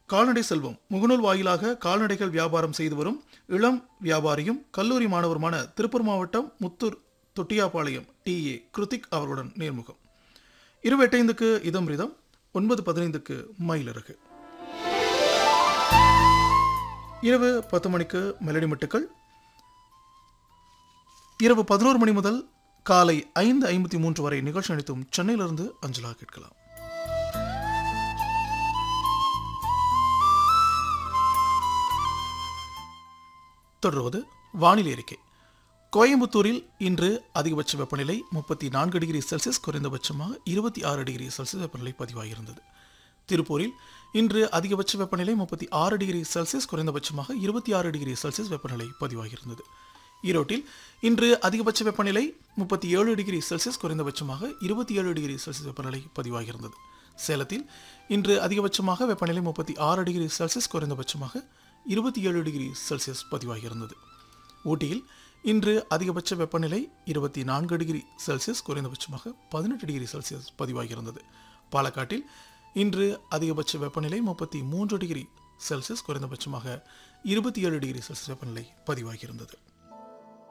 கால்நடை செல்வம் முகநூல் வாயிலாக கால்நடைகள் வியாபாரம் செய்து வரும் இளம் வியாபாரியும் கல்லூரி மாணவருமான திருப்பூர் மாவட்டம் முத்தூர் தொட்டியாபாளையம் டி ஏ கிருத்திக் அவர்களுடன் நேர்முகம் இருபெட்டைந்துக்கு இதம் ரிதம் ஒன்பது பதினைந்துக்கு மயிலிறகு இரவு பத்து மணிக்கு மெலடி மட்டுக்கள் இரவு பதினோரு மணி முதல் காலை ஐந்து ஐம்பத்தி மூன்று வரை நிகழ்ச்சி அளித்தும் சென்னையிலிருந்து அஞ்சலா கேட்கலாம் தொடர்வது வானிலை அறிக்கை கோயம்புத்தூரில் இன்று அதிகபட்ச வெப்பநிலை முப்பத்தி நான்கு டிகிரி செல்சியஸ் குறைந்தபட்சமாக இருபத்தி ஆறு டிகிரி செல்சியஸ் வெப்பநிலை பதிவாகியிருந்தது திருப்பூரில் இன்று அதிகபட்ச வெப்பநிலை முப்பத்தி ஆறு டிகிரி செல்சியஸ் குறைந்தபட்சமாக இருபத்தி ஆறு டிகிரி செல்சியஸ் வெப்பநிலை பதிவாகியிருந்தது ஈரோட்டில் இன்று அதிகபட்ச வெப்பநிலை முப்பத்தி ஏழு டிகிரி செல்சியஸ் குறைந்தபட்சமாக இருபத்தி ஏழு டிகிரி செல்சியஸ் வெப்பநிலை பதிவாகியிருந்தது சேலத்தில் இன்று அதிகபட்சமாக வெப்பநிலை முப்பத்தி ஆறு டிகிரி செல்சியஸ் குறைந்தபட்சமாக இருபத்தி ஏழு டிகிரி செல்சியஸ் பதிவாகியிருந்தது ஊட்டியில் இன்று அதிகபட்ச வெப்பநிலை இருபத்தி நான்கு டிகிரி செல்சியஸ் குறைந்தபட்சமாக பதினெட்டு டிகிரி செல்சியஸ் பதிவாகியிருந்தது பாலக்காட்டில் இன்று அதிகபட்ச வெப்பநிலை முப்பத்தி மூன்று டிகிரி செல்சியஸ் குறைந்தபட்சமாக இருபத்தி ஏழு டிகிரி செல்சியஸ் வெப்பநிலை பதிவாகியிருந்தது